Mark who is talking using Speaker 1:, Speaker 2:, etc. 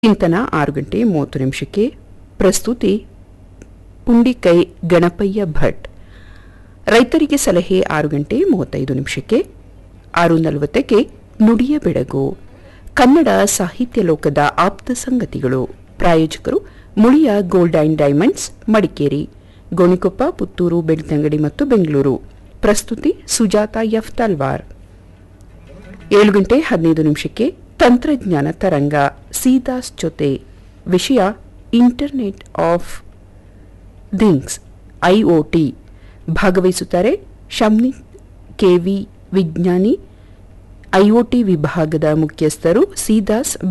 Speaker 1: ಚಿಂತನ ಆರು ಗಂಟೆ ಮೂವತ್ತು ನಿಮಿಷಕ್ಕೆ ಪ್ರಸ್ತುತಿ ಪುಂಡಿಕೈ ಗಣಪಯ್ಯ ಭಟ್ ರೈತರಿಗೆ ಸಲಹೆ ಆರು ಗಂಟೆ ಮೂವತ್ತೈದು ನಿಮಿಷಕ್ಕೆ ಆರು ನಲವತ್ತಕ್ಕೆ ನುಡಿಯ ಬೆಳಗು ಕನ್ನಡ ಸಾಹಿತ್ಯ ಲೋಕದ ಆಪ್ತ ಸಂಗತಿಗಳು ಪ್ರಾಯೋಜಕರು Muliya gold and diamonds Madikeri Gonikoppa Puttur Belthangady ಮತ್ತು ಬೆಂಗಳೂರು ಪ್ರಸ್ತುತಿ ಸುಜಾತ ಎಫ್ ತಲ್ವಾರ್ ಏಳು ಗಂಟೆ ಹದಿನೈದು ನಿಮಿಷಕ್ಕೆ ತಂತ್ರಜ್ಞಾನ ತರಂಗ ಸೀದಾಸ್ ಜೊತೆ ವಿಷಯ ಇಂಟರ್ನೆಟ್ ಆಫ್ ಥಿಂಗ್ಸ್ ಐಒಟಿ ಭಾಗವಹಿಸುತ್ತಾರೆ ಶಮ್ನಿ ಕೆವಿ ವಿಜ್ಞಾನಿ ಐಒಟಿ ವಿಭಾಗದ ಮುಖ್ಯಸ್ಥರು ಸೀದಾಸ್